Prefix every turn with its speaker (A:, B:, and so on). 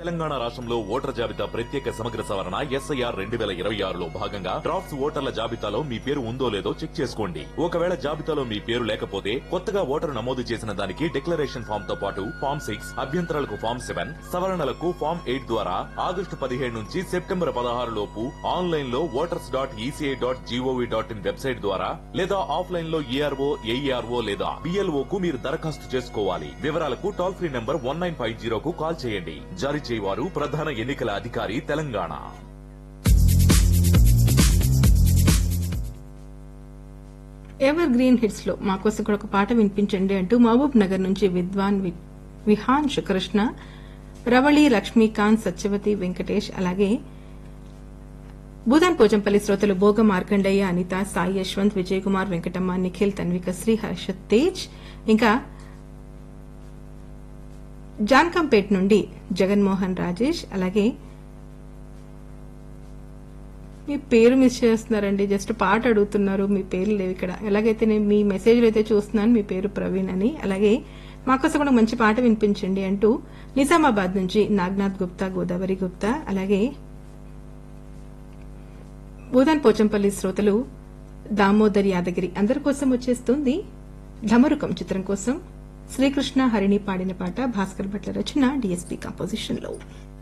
A: తెలంగాణ రాష్ట్రంలో ఓటర్ జాబితా ప్రత్యేక సమగ్ర సవరణ ఎస్ఐఆర్ రెండు వేల ఇరవై ఆరులో భాగంగా డ్రాఫ్ట్స్ ఓటర్ల జాబితాలో మీ పేరు ఉందో లేదో చెక్ చేసుకోండి ఒకవేళ జాబితాలో మీ పేరు లేకపోతే కొత్తగా ఓటరు నమోదు చేసిన దానికి డిక్లరేషన్ ఫామ్ తో పాటు ఫామ్ సిక్స్ అభ్యంతరాలకు ఫామ్ సెవెన్ సవరణలకు ఫామ్ ఎయిట్ ద్వారా ఆగస్టు పదిహేడు నుంచి సెప్టెంబర్ పదహారు లోపు ఆన్లైన్ లో voters dot ECI dot GOV dot in website ద్వారా లేదా ఆఫ్లైన్ లో ఈఆర్ఓ ఏఈఆర్ఓ లేదా బిఎల్ఓ కు మీరు దరఖాస్తు చేసుకోవాలి వివరాలకు toll free number one nine five జీరోకు కాల్ చేయండి జారీ చేయవారు ప్రధాన ఎన్నికల అధికారి తెలంగాణ
B: ఎవర్ గ్రీన్ హిట్స్ లో మా కోసం కూడా ఒక పాట వినిపించండి అంటూ మహబూబ్ నగర్ నుంచి విద్వాన్ వి- విహాన్ కృష్ణ రవళి లక్ష్మీకాంత్ సత్యవతి వెంకటేష్ అలాగే భూదాన్ పోచంపల్లి శ్రోతలు భోగ మార్కండయ్య అనిత సాయి యశ్వంత్ విజయ్ కుమార్ వెంకటమ్మ నిఖిల్ తన్విక శ్రీ హర్షత్ తేజ్ ఇంకా జాన్కంపేట్ నుండి జగన్మోహన్ రాజేష్ అలాగే మీ పేరు మిస్ చేస్తున్నారండి జస్ట్ పాట అడుగుతున్నారు మీ పేరు లేవు ఇక్కడ ఎలాగైతే నేను మీ మెసేజ్లు అయితే చూస్తున్నాను మీ పేరు ప్రవీణ్ అని అలాగే మాకోసం కూడా మంచి పాట వినిపించండి అంటూ నిజామాబాద్ నుంచి నాగ్నాథ్ గుప్తా గోదావరి గుప్తా అలాగే భూదాన్ పోచంపల్లి శ్రోతలు దామోదర్ యాదగిరి అందరి కోసం వచ్చేస్తుంది ఢమరుకం చిత్రం కోసం శ్రీకృష్ణ హరిణి పాడిన పాట భాస్కర్ భట్ల రచన డిఎస్పీ కంపోజిషన్ లో